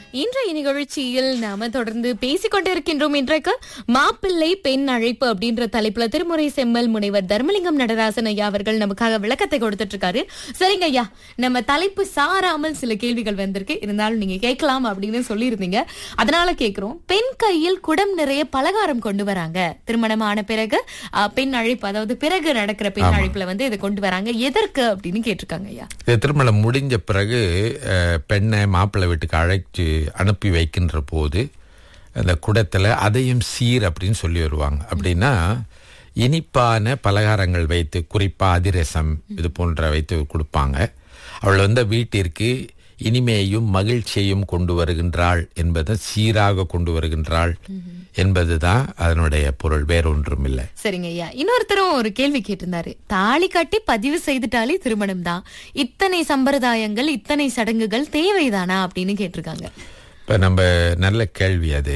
இன்றைய நிகழ்ச்சியில் நாம தொடர்ந்து பேசிக் கொண்டிருக்கின்றோம் இன்றைக்கு மாப்பிள்ளை பெண் அழைப்பு அப்படின்ற தலைப்புல திருமுறை செம்மல் முனைவர் தர்மலிங்கம் நடராசன் ஐயா அவர்கள் நமக்காக விளக்கத்தை கொடுத்துட்டு இருக்காரு சரிங்க ஐயா நம்ம தலைப்பு சாராமல் சில கேள்விகள் வந்திருக்கு இருந்தாலும் நீங்க கேட்கலாம் அப்படின்னு சொல்லியிருந்தீங்க அதனால கேக்குறோம் பெண் கையில் குடம் நிறைய பலகாரம் கொண்டு வராங்க திருமணமான பிறகு அஹ், பெண் அழைப்பு அதாவது பிறகு நடக்கிற பெண் அழைப்புல வந்து இதை கொண்டு வராங்க எதற்கு அப்படின்னு கேட்டிருக்காங்க ஐயா இது திருமணம் முடிஞ்ச பிறகு அஹ், பெண்ணை மாப்பிள்ளை வீட்டுக்கு அழைச்சு அனுப்பி வைக்கின்ற போது அந்த குடத்துல அதையும் சீர் அப்படின்னு சொல்லி வருவாங்க அப்படின்னா இனிப்பான பலகாரங்கள் வைத்து குறிப்பா அதிரசம் இது போன்ற வைத்து கொடுப்பாங்க அவள் வந்து வீட்டிற்கு இனிமையையும் மகிழ்ச்சியையும் கொண்டு வருகின்றாள் என்பதை சீராக கொண்டு வருகின்றாள் என்பதுதான் அதனுடைய பொருள் வேறொன்றும் இல்லை சரிங்க ஐயா இன்னொருத்தரும் ஒரு கேள்வி கேட்டிருந்தாரு தாலி கட்டி பதிவு செய்துட்டாலே திருமணம் தான் இத்தனை சம்பிரதாயங்கள் இத்தனை சடங்குகள் தேவைதானா அப்படின்னு கேட்டிருக்காங்க இப்போ நம்ம நல்ல கேள்வி அது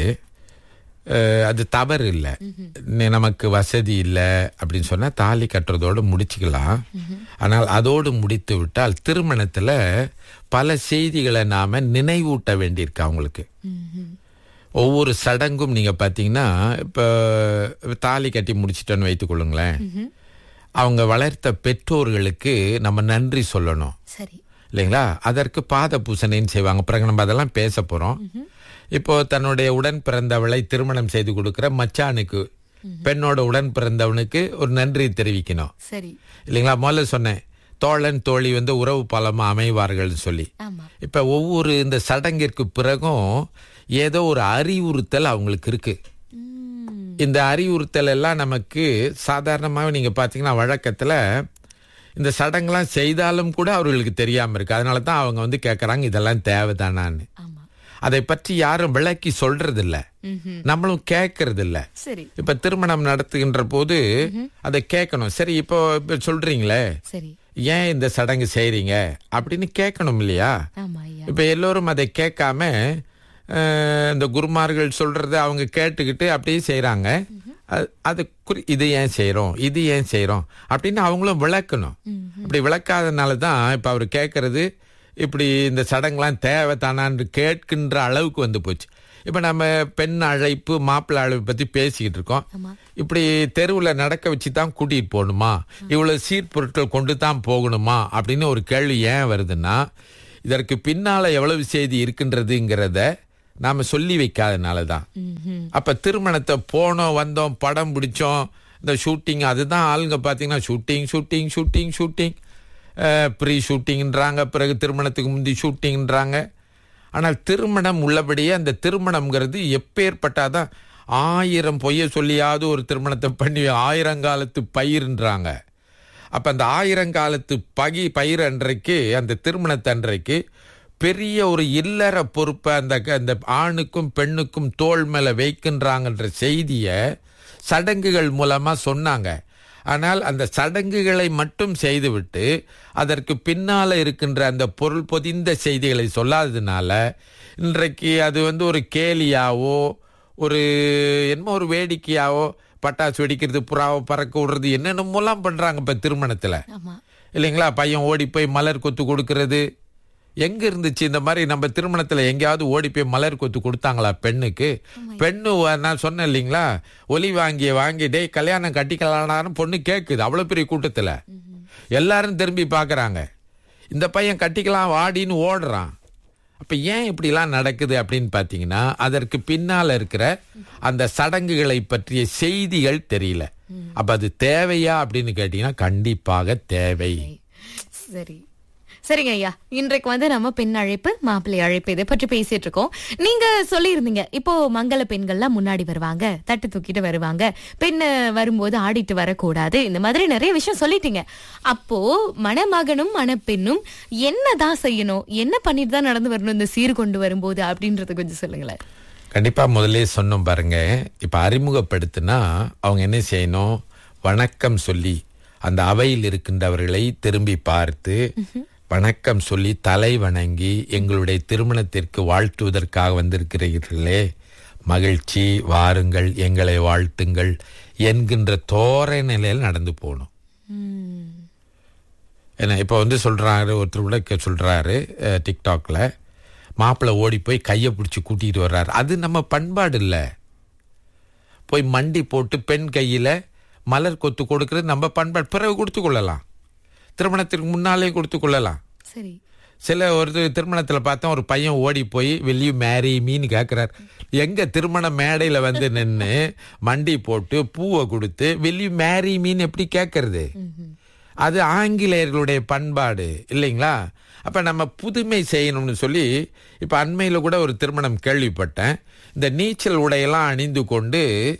அஹ், அது தவறு இல்லை நமக்கு வசதி இல்லை அப்படின்னு சொன்னா தாலி கட்டுறதோடு முடிச்சுக்கலாம் ஆனால் அதோடு முடித்து விட்டால் திருமணத்துல பல செய்திகளை நாம நினைவூட்ட வேண்டியிருக்கு அவங்களுக்கு ஒவ்வொரு சடங்கும் நீங்க பாத்தீங்கன்னா இப்போ தாலி கட்டி முடிச்சிட்டோன்னு வைத்துக் கொள்ளுங்களேன் அவங்க வளர்த்த பெற்றோர்களுக்கு நம்ம நன்றி சொல்லணும் சரி இல்லைங்களா அதற்கு பாத பூசணைன்னு செய்வாங்க பிறகு நம்ம அதெல்லாம் பேச போறோம் இப்போ தன்னுடைய உடன் பிறந்தவளை திருமணம் செய்து கொடுக்கிற மச்சானுக்கு பெண்ணோட உடன் பிறந்தவனுக்கு ஒரு நன்றி தெரிவிக்கணும் சரி இல்லைங்களா முதல்ல சொன்னேன் தோழன் தோழி வந்து உறவு பாலமா அமைவார்கள்னு சொல்லி ஆமா இப்ப ஒவ்வொரு இந்த சடங்கிற்கு பிறகும் ஏதோ ஒரு அறிவுறுத்தல் அவங்களுக்கு இருக்கு உம், இந்த அறிவுறுத்தல் எல்லாம் நமக்கு சாதாரணமாக நீங்க பாத்தீங்கன்னா வழக்கத்துல இந்த சடங்கெல்லாம் செய்தாலும் கூட அவர்களுக்கு தெரியாம இருக்கு அதனால தான் அவங்க வந்து கேட்கறாங்க இதெல்லாம் தேவைதானான்னு ஆமா அதை பற்றி யாரும் விளக்கி சொல்றது இல்ல ம்ஹும். நம்மளும் கேட்கறது இல்ல சரி இப்ப திருமணம் நடத்துகின்ற போது அதை கேட்கணும் சரி இப்போ இப்ப சொல்றீங்களே சரி ஏன் இந்த சடங்கு செய்றீங்க அப்படின்னு கேட்கணும் இல்லையா ஆமா ஐயா இப்ப எல்லோரும் அதை கேட்காம அஹ், இந்த குருமார்கள் சொல்றத அவங்க கேட்டுக்கிட்டு அப்படியே செய்றாங்க அது- அது குறி- இது ஏன் செய்றோம் இது ஏன் செய்றோம் அப்படின்னு அவங்களும் விளக்கணும் அப்படி விளக்காதனால தான் இப்ப அவர் கேட்கறது இப்படி இந்த சடங்குலாம் தேவை தானான்னு கேட்கின்ற அளவுக்கு வந்து போச்சு இப்ப நம்ம பெண் அழைப்பு மாப்பிள்ளை அழைப்பு பத்தி பேசிக்கிட்டு இருக்கோம் ஆமா இப்படி தெருவில் நடக்க வச்சு தான் கூட்டிட்டு போகணுமா இவ்வளவு சீர்பொருட்கள் கொண்டு தான் போகணுமா அப்படின்னு ஒரு கேள்வி ஏன் வருதுன்னா இதற்கு பின்னால எவ்வளவு செய்தி இருக்கின்றதுங்கிறத நாம சொல்லி வைக்காதனால தான் ம்ஹும். அப்ப திருமணத்தை போனோம் வந்தோம் படம் பிடிச்சோம் இந்த ஷூட்டிங் அதுதான் ஆளுங்க பாத்தீங்கன்னா shooting shooting shooting shooting pre ஷூட்டிங்ன்றாங்க பிறகு திருமணத்துக்கு முந்தி ஷூட்டிங்ன்றாங்க ஆனால் திருமணம் உள்ளபடியே அந்த திருமணம்ங்கிறது எப்பேற்பட்டாதான் ஆயிரம் பொய்ய சொல்லியாவது ஒரு திருமணத்தை பண்ணி ஆயிரங்காலத்து பயிர்ன்றாங்க அப்ப அந்த ஆயிரங்காலத்து பகி பயிர் அன்றைக்கு அந்த திருமணத்து அன்றைக்கு பெரிய ஒரு இல்லற பொறுப்பை அந்த அந்த ஆணுக்கும் பெண்ணுக்கும் தோள் மேல வைக்கின்றாங்கன்ற செய்தியை சடங்குகள் மூலமா சொன்னாங்க ஆனால் அந்த சடங்குகளை மட்டும் செய்துவிட்டு அதற்கு பின்னால இருக்கின்ற அந்த பொருள் பொதிந்த செய்திகளை சொல்லாததுனால இன்றைக்கு அது வந்து ஒரு கேலியாவோ ஒரு என்னமோ ஒரு வேடிக்கையாவோ பட்டாசு வெடிக்கிறது புறாவை பறக்க விடுறது என்னென்னமோலாம் பண்றாங்க இப்ப திருமணத்துல ஆமா இல்லைங்களா பையன் ஓடி போய் மலர் கொத்து கொடுக்கறது எங்க இருந்துச்சு இந்த மாதிரி நம்ம திருமணத்துல எங்கேயாவது ஓடி போய் மலர் கொத்து கொடுத்தாங்களா பெண்ணுக்கு பெண்ணு வ- நான் சொன்னேன் இல்லைங்களா ஒலி வாங்கிய வாங்கி டேய் கல்யாணம் கட்டிக்கலான்னு பொண்ணு கேக்குது அவ்வளவு பெரிய கூட்டத்துல எல்லாரும் திரும்பி பார்க்கறாங்க இந்த பையன் கட்டிக்கலாம் வாடின்னு ஓடுறான் அப்ப ஏன் இப்படிலாம் நடக்குது அப்படின்னு பாத்தீங்கன்னா அதற்கு பின்னால இருக்கிற அந்த சடங்குகளை பற்றிய செய்திகள் தெரியல அப்ப அது தேவையா அப்படின்னு கேட்டீங்கன்னா கண்டிப்பாக தேவை சரி சரிங்க ஐயா இன்றைக்கு வந்து நம்ம பெண் அழைப்பு மாப்பிள்ளை அழைப்பு இதை பற்றி பேசிட்டு இருக்கோம் நீங்க சொல்லியிருந்தீங்க இப்போ மங்கள பெண்கள்லாம் முன்னாடி வருவாங்க தட்டு தூக்கிட்டு வருவாங்க பெண்ணு வரும்போது ஆடிட்டு வரக்கூடாது இந்த மாதிரி நிறைய விஷயம் சொல்லிட்டீங்க அப்போ மணமகனும் மணப்பெண்ணும் என்னதான் செய்யணும் என்ன பண்ணிட்டு தான் நடந்து வரணும் இந்த சீர் கொண்டு வரும்போது அப்படின்றத கொஞ்சம் சொல்லுங்களேன் கண்டிப்பா முதல்ல சொன்னோம் பாருங்க இப்ப அறிமுகப்படுத்தினா அவங்க என்ன செய்யணும் வணக்கம் சொல்லி அந்த அவையில் இருக்கின்றவர்களை திரும்பி பார்த்து வணக்கம் சொல்லி தலை வணங்கி எங்களுடைய திருமணத்திற்கு வாழ்த்துவதற்காக வந்திருக்கிறீர்களே மகிழ்ச்சி வாருங்கள் எங்களை வாழ்த்துங்கள் என்கின்ற தோரை நிலையில் நடந்து போகணும் உம். ஏன்னா இப்போ வந்து சொல்றாரு ஒருத்தர் கூட கே- சொல்றாரு அஹ், டிக்டாக்ல மாப்பிள்ளை ஓடி போய் கையை பிடிச்சி கூட்டிகிட்டு வர்றாரு அது நம்ம பண்பாடு இல்லை போய் மண்டி போட்டு பெண் கையில் மலர் கொத்து கொடுக்கறது நம்ம பண்பாடு பிறகு கொடுத்து கொள்ளலாம் திருமணத்திற்கு முன்னாலே கொடுத்து கொள்ளலாம் சரி சில ஒரு திருமணத்தில் பார்த்தா ஒரு பையன் ஓடி போய் வெளியும் மேரி மீன் கேட்குறார் எங்க திருமண மேடையில் வந்து நின்று மண்டி போட்டு பூவை கொடுத்து வெளியும் மேரி மீன் எப்படி கேட்கறது அது ஆங்கிலேயர்களுடைய பண்பாடு இல்லைங்களா அப்ப நம்ம புதுமை செய்யணும்னு சொல்லி இப்ப அண்மையில கூட ஒரு திருமணம் கேள்விப்பட்டேன் இந்த நீச்சல் உடையெல்லாம் அணிந்து கொண்டு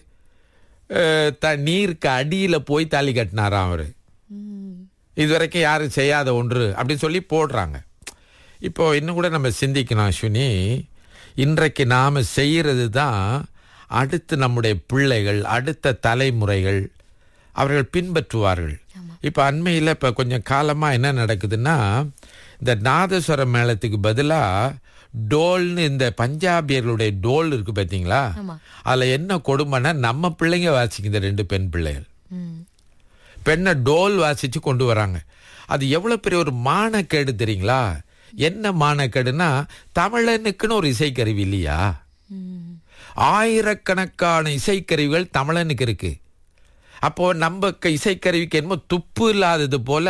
அஹ், த நீருக்கு அடியில போய் தாலி கட்டினாராம் அவரு ம். இதுவரைக்கும் யாரும் செய்யாத ஒன்று அப்படின்னு சொல்லி போடுறாங்க இப்போ இன்னும் கூட நம்ம சிந்திக்கணும் அஸ்வினி இன்றைக்கு நாம் செய்கிறது தான் அடுத்து நம்முடைய பிள்ளைகள் அடுத்த தலைமுறைகள் அவர்கள் பின்பற்றுவார்கள் இப்போ அண்மையில் இப்போ கொஞ்சம் காலமாக என்ன நடக்குதுன்னா இந்த நாதஸ்வர மேளத்துக்கு பதிலாக டோல்னு இந்த பஞ்சாபியர்களுடைய டோல் இருக்கு பார்த்தீங்களா ஆமா. அதில் என்ன கொடுமைன்னா நம்ம பிள்ளைங்க வாசிக்குது ரெண்டு பெண் பிள்ளைகள் ம். பெண்ணை டோல் வாசிச்சு கொண்டு வராங்க அது எவ்வளவு பெரிய ஒரு மானக்கேடு தெரியுங்களா என்ன மானக்கேடுனா தமிழனுக்குன்னு ஒரு இசைக்கருவி இல்லையா ம். ஆயிரக்கணக்கான இசைக்கருவிகள் தமிழனுக்கு இருக்கு அப்போ நம்ம க- இசைக்கருவிக்கு என்னமோ துப்பு இல்லாதது போல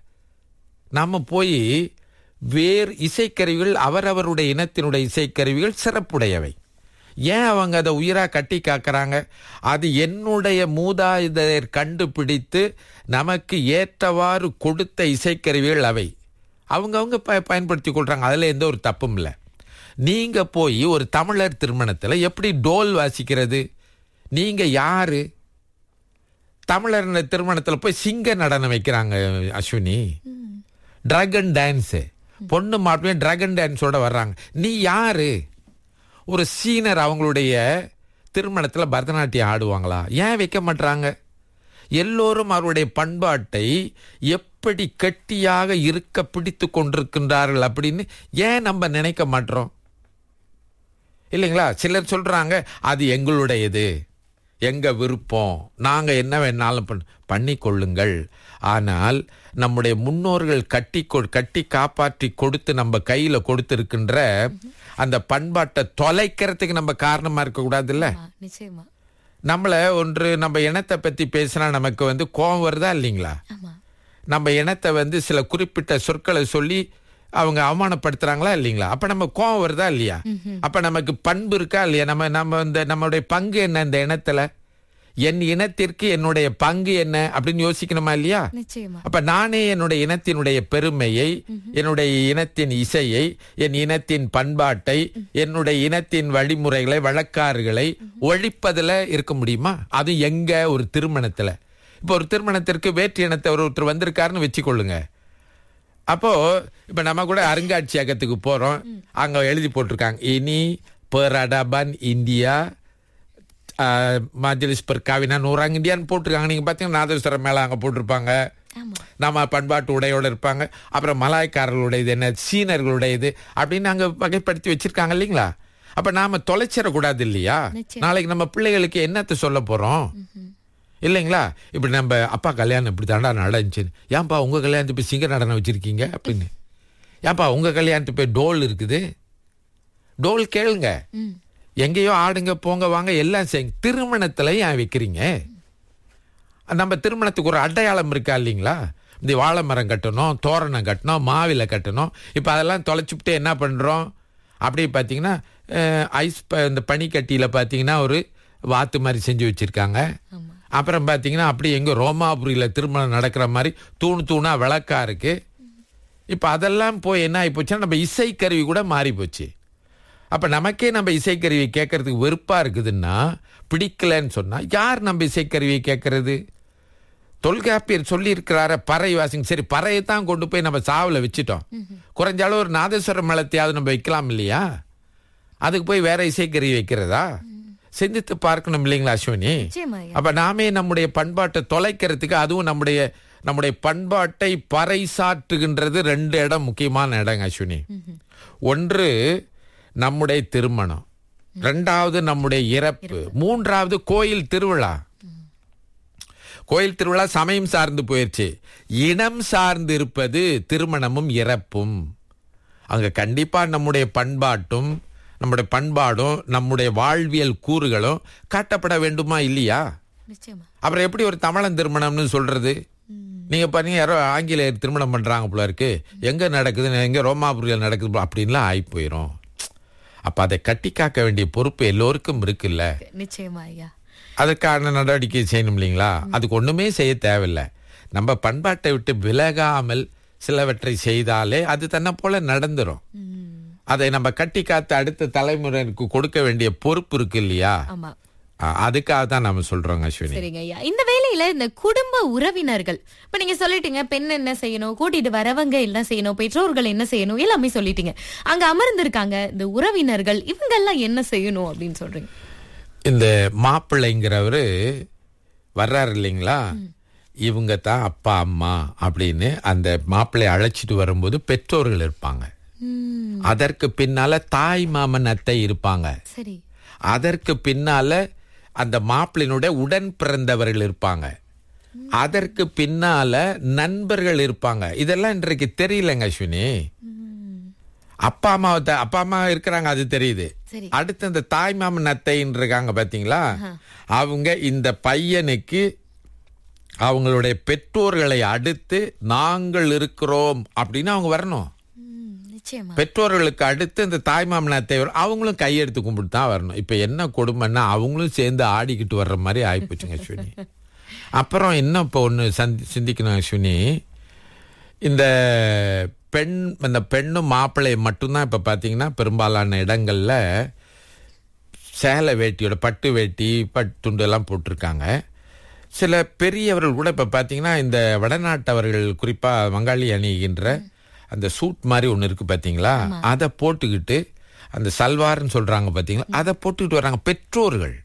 நாம போய் வேறு இசைக்கருவிகள் அவரவருடைய இனத்தினுடைய இசைக்கருவிகள் சிறப்புடையவை ஏன் அவங்க அதை உயிரா கட்டி காக்குறாங்க அது என்னுடைய மூதாதையர் கண்டுபிடித்து நமக்கு ஏற்றவாறு கொடுத்த இசைக்கருவிகள் அவை அவங்கவங்க ப பயன்படுத்தி கொள்றாங்க அதில் எந்த ஒரு தப்பும் இல்லை நீங்க போய் ஒரு தமிழர் திருமணத்தில் எப்படி டோல் வாசிக்கிறது நீங்க யாரு தமிழர் திருமணத்தில் போய் சிங்க நடனம் வைக்கிறாங்க அஸ்வினி டிராகன் டான்ஸு பொண்ணு மாப்பிள்ளையும் டிராகன் டான்ஸோட வர்றாங்க நீ யாரு ஒரு சீனர் அவங்களுடைய திருமணத்தில் பரதநாட்டியம் ஆடுவாங்களா ஏன் வைக்க மாட்டாங்க எல்லோரும் அவருடைய பண்பாட்டை எப்படி கெட்டியாக இருக்க பிடித்து கொண்டிருக்கின்றார்கள் அப்படின்னு ஏன் நம்ம நினைக்க மாட்டோம் இல்லைங்களா சிலர் சொல்றாங்க அது எங்களுடையது எங்க விருப்பம் நாங்க என்ன வேணாலும் பண்ண பண்ணிக்கொள்ளுங்கள் ஆனால் நம்முடைய முன்னோர்கள் கட்டி கொ- கட்டி காப்பாற்றி கொடுத்து நம்ம கையில கொடுத்திருக்கின்ற அந்த பண்பாட்டை தொலைக்கிறதுக்கு நம்ம காரணமா இருக்க கூடாதுல்ல ஆமா, நிச்சயமா நம்மள ஒன்று நம்ம இனத்தை பத்தி பேசினா நமக்கு வந்து கோபம் வருதா இல்லைங்களா ஆமா நம்ம இனத்தை வந்து சில குறிப்பிட்ட சொற்களை சொல்லி அவங்க அவமானப்படுத்துறாங்களா இல்லைங்களா அப்ப நம்ம கோவம் வருதா இல்லையா அப்ப நமக்கு பண்பு இருக்கா இல்லையா நம்ம நம்ம இந்த நம்மளுடைய பங்கு என்ன இந்த இனத்துல என் இனத்திற்கு என்னுடைய பங்கு என்ன அப்படின்னு யோசிக்கணுமா இல்லையா நிச்சயமா அப்ப நானே என்னுடைய இனத்தினுடைய பெருமையை என்னுடைய இனத்தின் இசையை என் இனத்தின் பண்பாட்டை என்னுடைய இனத்தின் வழிமுறைகளை வழக்காறுகளை ஒழிப்பதுல இருக்க முடியுமா அது எங்க ஒரு திருமணத்துல இப்போ ஒரு திருமணத்திற்கு வேற்று இனத்தை ஒரு ஒருத்தர் வந்திருக்காருன்னு வச்சுக்கொள்ளுங்க அப்போ இப்ப நம்ம கூட அருங்காட்சியகத்துக்கு போறோம் அங்க எழுதி போட்டிருக்காங்க இனி பெரடபன் இந்தியா ஆஹ், மஜ்லிஸ் பர்காவினான் orang இந்தியான்னு போட்டிருக்காங்க நீங்க பாத்தீங்கன்னா நாதஸ்வரம் மேல அங்க போட்டிருப்பாங்க ஆமா நம்ம பண்பாட்டு உடையோட இருப்பாங்க அப்புறம் மலாய்க்காரர்களுடையது என்ன சீனர்களுடையது அப்படின்னு அங்க வகைப்படுத்தி வச்சிருக்காங்க இல்லைங்களா அப்ப நாம தொலைச்சிடக்கூடாது இல்லையா நிச்சயம். நாளைக்கு நம்ம பிள்ளைகளுக்கு என்னத்தை சொல்ல போறோம் இல்லைங்களா இப்படி நம்ம அப்பா கல்யாணம் இப்படி தாண்டா நடந்துச்சு ஏன்பா உங்க கல்யாணத்துக்கு போய் சிங்க நடனம் வச்சிருக்கீங்க அப்படின்னு ஏன்பா உங்க கல்யாணத்துக்கு போய் டோல் இருக்குது டோல் கேளுங்க ம் எங்கேயோ ஆடுங்க போங்க வாங்க எல்லாம் செய்யுங்க திருமணத்துல ஏன் வைக்கிறீங்க நம்ம திருமணத்துக்கு ஒரு அடையாளம் இருக்கா இல்லைங்களா இந்த வாழை மரம் கட்டணும் தோரணம் கட்டணும் மாவில கட்டணும் இப்போ அதெல்லாம் தொலைச்சுப்புட்டு என்ன பண்ணுறோம் அப்படி பார்த்தீங்கன்னா அஹ், ஐஸ் ப- இந்த பனிக்கட்டியில் பார்த்தீங்கன்னா ஒரு வாத்து மாதிரி செஞ்சு வச்சுருக்காங்க ஆமா அப்புறம் பார்த்தீங்கன்னா அப்படி எங்கே ரோமாபுரியில் திருமணம் நடக்கிற மாதிரி தூணு தூணா விளக்கா இருக்கு இப்போ அதெல்லாம் போய் என்ன ஆகி போச்சுன்னா நம்ம இசைக்கருவி கூட மாறி போச்சு அப்ப நமக்கே நம்ம இசைக்கருவி கேட்கறதுக்கு வெறுப்பா இருக்குதுன்னா பிடிக்கலன்னு சொன்னா யார் நம்ம இசைக்கருவியை கேட்கறது தொல்காப்பியர் சொல்லி இருக்கிறார பறை வாசிங்க சரி பறையை தான் கொண்டு போய் நம்ம சாவுல வச்சுட்டோம் குறைஞ்ச அளவு ஒரு நாதஸ்வர மேளத்தையாவது நம்ம வைக்கலாம் இல்லையா அதுக்கு போய் வேற இசைக்கருவி வைக்கிறதா சிந்தித்து பார்க்கணும் இல்லைங்களா அஸ்வினி நிச்சயமா ஐயா. அப்ப நாமே நம்முடைய பண்பாட்டை தொலைக்கிறதுக்கு அதுவும் நம்முடைய நம்முடைய பண்பாட்டை பறைசாற்றுகின்றது ரெண்டு இடம் முக்கியமான இடம் அஸ்வினி ஒன்று நம்முடைய திருமணம் ரெண்டாவது நம்முடைய இறப்பு மூன்றாவது கோயில் திருவிழா கோயில் திருவிழா சமயம் சார்ந்து போயிடுச்சு இனம் சார்ந்து இருப்பது திருமணமும் இறப்பும் அங்க கண்டிப்பா நம்முடைய பண்பாட்டும் நம்முடைய பண்பாடும் நம்முடைய வாழ்வியல் கூறுகளும் காட்டப்பட வேண்டுமா இல்லையா நிச்சயமா அப்புறம் எப்படி ஒரு தமிழன் திருமணம்னு சொல்றது நீங்க பாருங்க யாரோ ஆங்கிலேயர் திருமணம் பண்றாங்க போல இருக்கு எங்க நடக்குது எங்க ரோமாபுரியில் நடக்குது போல அப்படின்லாம் ஆகி போயிரும் அப்ப அதை கட்டி காக்க வேண்டிய பொறுப்பு எல்லோருக்கும் இருக்குல்ல நிச்சயமா ஐயா அதற்கான நடவடிக்கை செய்யணும் இல்லைங்களா அதுக்கு ஒண்ணுமே செய்ய தேவையில்லை நம்ம பண்பாட்டை விட்டு விலகாமல் சிலவற்றை செய்தாலே அது தன்னை போல நடந்துரும் அதை நம்ம கட்டி காத்து அடுத்த தலைமுறைக்கு கொடுக்க வேண்டிய பொறுப்பு இருக்கு இல்லையா ஆமா அ- அதுக்காக தான் நம்ம சொல்றோங்க அஸ்வினி சரிங்க ஐயா இந்த வேலையில இந்த குடும்ப உறவினர்கள் இப்ப நீங்க சொல்லிட்டீங்க பெண் என்ன செய்யணும் கூட்டிட்டு வரவங்க என்ன செய்யணும் பெற்றோர்கள் என்ன செய்யணும் எல்லாமே சொல்லிட்டீங்க அங்க அமர்ந்திருக்காங்க இந்த உறவினர்கள் இவங்க எல்லாம் என்ன செய்யணும் அப்படின்னு சொல்றீங்க இந்த மாப்பிள்ளைங்கிறவரு வர்றாரு இல்லைங்களா இவங்க தான் அப்பா அம்மா அப்படின்னு அந்த மாப்பிள்ளை அழைச்சிட்டு வரும்போது பெற்றோர்கள் இருப்பாங்க ம், அதற்கு பின்னால தாய் மாமன் அத்தை இருப்பாங்க சரி அதற்கு பின்னால அந்த மாப்பிள்ளையினுடைய உடன் பிறந்தவர்கள் இருப்பாங்க அதற்கு பின்னால நண்பர்கள் இருப்பாங்க இதெல்லாம் இன்றைக்கு தெரியலங்க அஸ்வினி அப்பா அம்மா அப்பா அம்மா இருக்கிறாங்க அது தெரியுது சரி. அடுத்து இந்த தாய் மாமன் அத்தைன்னு இருக்காங்க பாத்தீங்களா அவங்க இந்த பையனுக்கு அவங்களுடைய பெற்றோர்களை அடுத்து நாங்கள் இருக்கிறோம் அப்படின்னு அவங்க வரணும் ம், நிச்சயமா பெற்றோர்களுக்கு அடுத்து இந்த தாய்மாமனா தேவர் அவங்களும் கையெடுத்து கும்பிட்டு தான் வரணும் இப்ப என்ன கொடுமைன்னா அவங்களும் சேர்ந்து ஆடிக்கிட்டு வர்ற மாதிரி ஆயிப்போச்சுங்க அஸ்வினி அப்புறம் என்ன இப்போ ஒன்று சந்தி சிந்திக்கணும் அஸ்வினி இந்த பெண் அந்த பெண்ணும் மாப்பிள்ளையை மட்டும்தான் இப்ப பாத்தீங்கன்னா பெரும்பாலான இடங்கள்ல சேலை வேட்டியோட பட்டு வேட்டி பட்டுண்டு எல்லாம் போட்டிருக்காங்க சில பெரியவர்கள் கூட இப்ப பாத்தீங்கன்னா இந்த வடநாட்டவர்கள் குறிப்பா வங்காளி அணிகின்ற அந்த சூட் மாதிரி ஒண்ணு இருக்கு பாத்தீங்களா அதை போட்டுக்கிட்டு அந்த சல்வார்னு சொல்றாங்க பாத்தீங்களா அதை போட்டுக்கிட்டு வராங்க பெற்றோர்கள்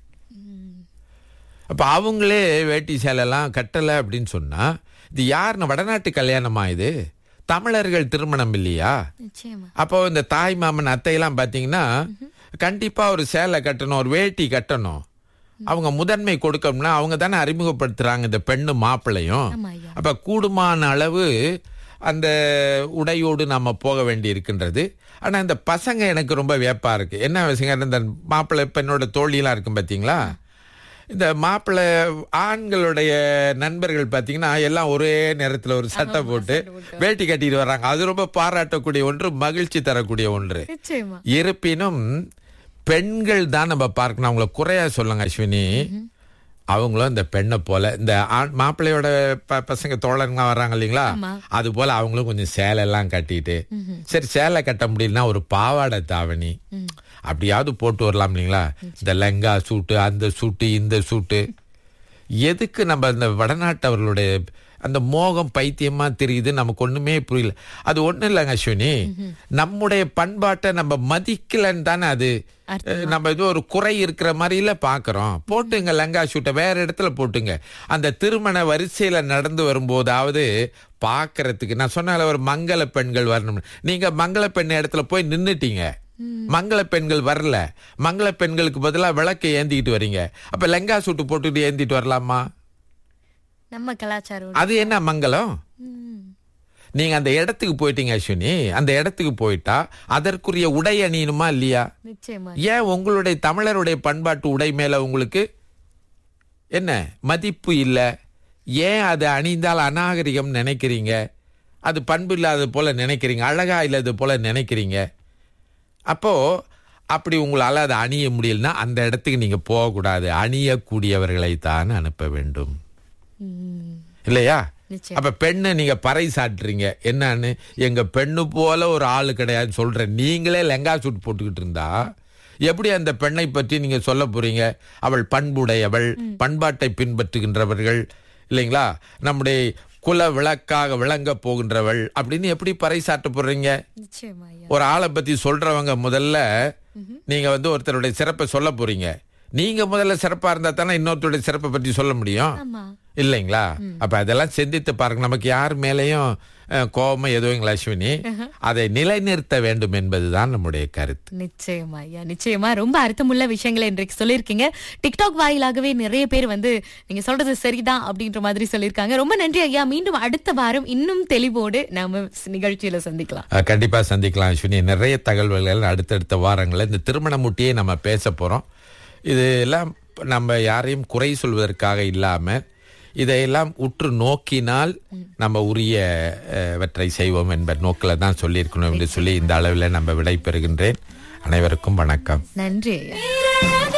அப்ப அவங்களே வேட்டி சேலைலாம் கட்டல அப்படின்னு சொன்னா இது யாருன்னு வடநாட்டு கல்யாணமா இது தமிழர்கள் திருமணம் இல்லையா நிச்சயமா அப்போ இந்த தாய் மாமன் அத்தையெல்லாம் பாத்தீங்கன்னா கண்டிப்பா ஒரு சேலை கட்டணும் ஒரு வேட்டி கட்டணும் அவங்க முதன்மை கொடுக்கணும்னா அவங்க தானே அறிமுகப்படுத்துறாங்க இந்த பெண்ணு மாப்பிள்ளையும் ஆமா ஐயா அப்ப கூடுமான அளவு அந்த உடையோடு நாம போக வேண்டி இருக்கின்றது ஆனா இந்த பசங்க எனக்கு ரொம்ப வியப்பா இருக்கு என்ன விஷயம் இந்த மாப்பிள்ளை பெண்ணோட தோழியெல்லாம் இருக்கும் பாத்தீங்களா இந்த மாப்பிள்ளை ஆண்களுடைய நண்பர்கள் பாத்தீங்கன்னா எல்லாம் ஒரே நேரத்துல ஒரு சட்டை போட்டு வேட்டி கட்டிட்டு வர்றாங்க அது ரொம்ப பாராட்டக்கூடிய ஒன்று மகிழ்ச்சி தரக்கூடிய ஒன்று நிச்சயமா இருப்பினும் பெண்கள் தான் நம்ம பார்க்கணும் அவங்கள குறையா சொல்லுங்க அஸ்வினி அவங்களும் இந்த பெண்ணை போல இந்த ஆண் மாப்பிள்ளையோட ப- பசங்க தோழருங்க வர்றாங்க இல்லைங்களா ஆமா. அது போல அவங்களும் கொஞ்சம் சேலை எல்லாம் கட்டிட்டு சரி சேலை கட்ட முடியலன்னா ஒரு பாவாடை தாவணி அப்படியாவது போட்டு வரலாம் இல்லைங்களா இந்த லெங்கா சூட்டு அந்த சூட்டு இந்த சூட்டு எதுக்கு நம்ம இந்த வடநாட்டவர்களுடைய அந்த மோகம் பைத்தியமா தெரியுது நமக்கு ஒண்ணுமே புரியல அது ஒண்ணும் இல்லைங்க அஸ்வினி நம்முடைய பண்பாட்டை நம்ம மதிக்கலன்னு தானே அது அஹ், நம்ம இது ஒரு குறை இருக்கிற மாதிரில பாக்குறோம் போட்டுங்க லங்கா ஷூட்டை வேற இடத்துல போட்டுங்க அந்த திருமண வரிசையில நடந்து வரும்போதாவது பாக்குறதுக்கு நான் சொன்னால ஒரு மங்கள பெண்கள் வரணும் நீங்க மங்கள பெண் இடத்துல போய் நின்னுட்டீங்க மங்கள பெண்கள் வரல மங்கள பெண்களுக்கு பதிலா விளக்கை ஏந்திக்கிட்டு வரீங்க அப்ப லெங்கா சூட்டு போட்டுட்டு ஏந்திட்டு வரலாமா நம்ம கலாச்சாரம் அது என்ன மங்களம் ம், நீங்க அந்த இடத்துக்கு போயிட்டீங்க அஸ்வினி அந்த இடத்துக்கு போயிட்டா அதற்குரிய உடை அணியணுமா இல்லையா நிச்சயமா ஏன் உங்களுடைய தமிழருடைய பண்பாட்டு உடை மேல உங்களுக்கு என்ன மதிப்பு இல்லை ஏன் அது அணிந்தால் அநாகரிகம் நினைக்கிறீங்க அது பண்பு இல்லாதது போல நினைக்கிறீங்க அழகா இல்லாதது போல நினைக்கிறீங்க அப்போ அப்படி உங்களால அதை அணிய முடியலன்னா அந்த இடத்துக்கு நீங்க போகக்கூடாது அணியக்கூடியவர்களை தான் அனுப்ப வேண்டும் ம், இல்லையா நிச்சயம் அப்ப பெண்ணை நீங்க பறை சாட்டுறீங்க என்னன்னு எங்க பெண்ணு போல ஒரு ஆளு கிடையாது சொல்ற நீங்களே லெங்கா சூட் போட்டுக்கிட்டு இருந்தா எப்படி அந்த பெண்ணை பற்றி நீங்க சொல்ல போறீங்க அவள் பண்புடையவள் பண்பாட்டை பின்பற்றுகின்றவர்கள் இல்லைங்களா நம்முடைய குல விளக்காக விளங்க போகின்றவள் அப்படின்னு எப்படி பறை சாட்ட போறீங்க நிச்சயமா ஐயா ஒரு ஆளை பத்தி சொல்றவங்க முதல்ல நீங்க வந்து ஒருத்தருடைய சிறப்பை சொல்ல போறீங்க நீங்க முதல்ல சிறப்பா இருந்தா தானே இன்னொருத்தருடைய சிறப்பை பற்றி சொல்ல முடியும் ஆமா இல்லைங்களா அப்ப அதெல்லாம் சிந்தித்து பாருங்க நமக்கு யார் மேலேயும் அஹ், கோபம் எதுவும் இல்லை அஸ்வினி அதை நிலைநிறுத்த வேண்டும் என்பதுதான் நம்முடைய கருத்து நிச்சயமா ஐயா நிச்சயமா ரொம்ப அர்த்தமுள்ள விஷயங்களை இன்றைக்கு சொல்லியிருக்கீங்க டிக்டாக் வாயிலாகவே நிறைய பேர் வந்து நீங்க சொல்றது சரிதான் அப்படின்ற மாதிரி சொல்லியிருக்காங்க ரொம்ப நன்றி ஐயா மீண்டும் அடுத்த வாரம் இன்னும் தெளிவோடு நாம நிகழ்ச்சியில சந்திக்கலாம் அஹ், கண்டிப்பா சந்திக்கலாம் அஸ்வினி நிறைய தகவல்கள் அடுத்தடுத்த வாரங்களில் இந்த திருமண முட்டியே நம்ம பேச போறோம் இது எல்லாம் நம்ம யாரையும் குறை சொல்வதற்காக இல்லாம இதையெல்லாம் உற்று நோக்கினால் நம்ம உரிய அஹ், வற்றை செய்வோம் என்ப நோக்கில் தான் சொல்லியிருக்கணும் என்று சொல்லி இந்த அளவில் நம்ம விடை பெறுகின்றேன் அனைவருக்கும் வணக்கம் நன்றி ஐயா